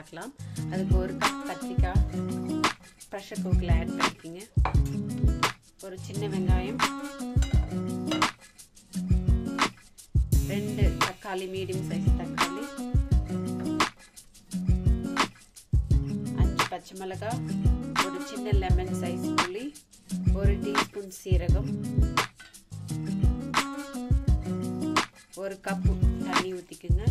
பார்க்கலாம் அதுக்கு ஒரு கப் கத்திரிக்காய் ப்ரெஷர் குக்கில் ஆட் பண்ணிக்கோங்க ஒரு சின்ன வெங்காயம் ரெண்டு தக்காளி மீடியம் சைஸ் தக்காளி அஞ்சு பச்சை மிளகாய் ஒரு சின்ன லெமன் சைஸ் புளி ஒரு டீஸ்பூன் சீரகம் ஒரு கப்பு தண்ணி ஊற்றிக்குங்க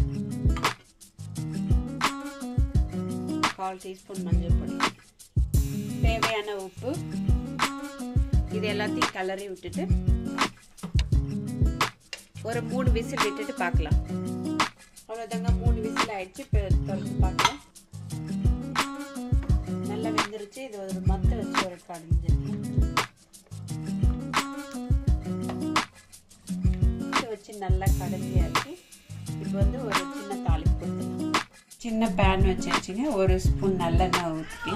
கால் டீஸ்பூன் மஞ்சள் பொடி தேவையான உப்பு இது எல்லாத்தையும் கலரி விட்டுட்டு ஒரு மூணு விசில் விட்டுட்டு பார்க்கலாம் அவ்வளோதாங்க மூணு விசில் ஆயிடுச்சு இப்போ திறந்து பார்க்கலாம் நல்லா வெந்துருச்சு இது ஒரு மத்த வச்சு ஒரு கடைஞ்சிருக்கேன் வச்சு நல்லா கடைஞ்சியாச்சு இப்போ வந்து ஒரு சின்ன தாளிப்பு கொடுத்துக்கலாம் சின்ன பேன் வச்சு வச்சுங்க ஒரு ஸ்பூன் நல்லெண்ணெய் ஊற்றி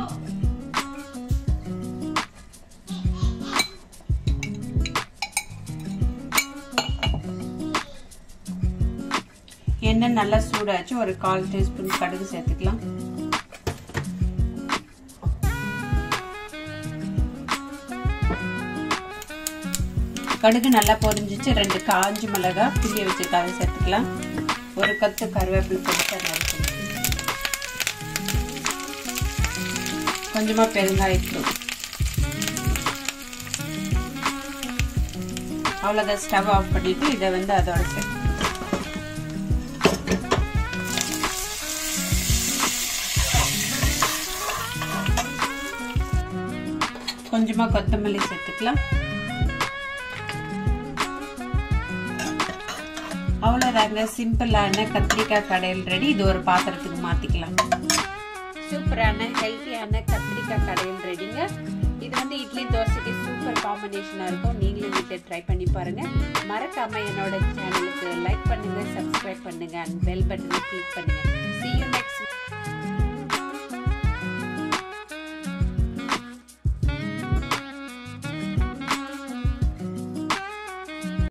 எண்ணெய் நல்லா சூடாச்சு ஒரு கால் டீஸ்பூன் கடுகு சேர்த்துக்கலாம் கடுகு நல்லா பொரிஞ்சிச்சு ரெண்டு காஞ்சி மிளகா பிரிய வச்சுருக்காக சேர்த்துக்கலாம் ஒரு கத்து கருவேப்பிலை போட்டு நறுக்கணும் கொஞ்சமாக பெருங்காயத்தூள் அவ்வளோதான் ஸ்டவ் ஆஃப் பண்ணிட்டு இதை வந்து அதோட சேர்த்து கொஞ்சமாக கொத்தமல்லி சேர்த்துக்கலாம் அவ்வளோதாங்க சிம்பிளான கத்திரிக்காய் கடையில் ரெடி இது ஒரு பாத்திரத்துக்கு மாற்றிக்கலாம் சூப்பரான ஹெல்த்தியான கத்திரிக்காய் கடையில் ரெடிங்க இது வந்து இட்லி தோசைக்கு சூப்பர் காம்பினேஷனாக இருக்கும் நீங்களும் வீட்டில் ட்ரை பண்ணி பாருங்கள் மறக்காமல் என்னோட சேனலுக்கு லைக் பண்ணுங்கள் சப்ஸ்கிரைப் பண்ணுங்கள் அண்ட் பெல் பட்டனை கிளிக் பண்ணுங்கள் சி யூ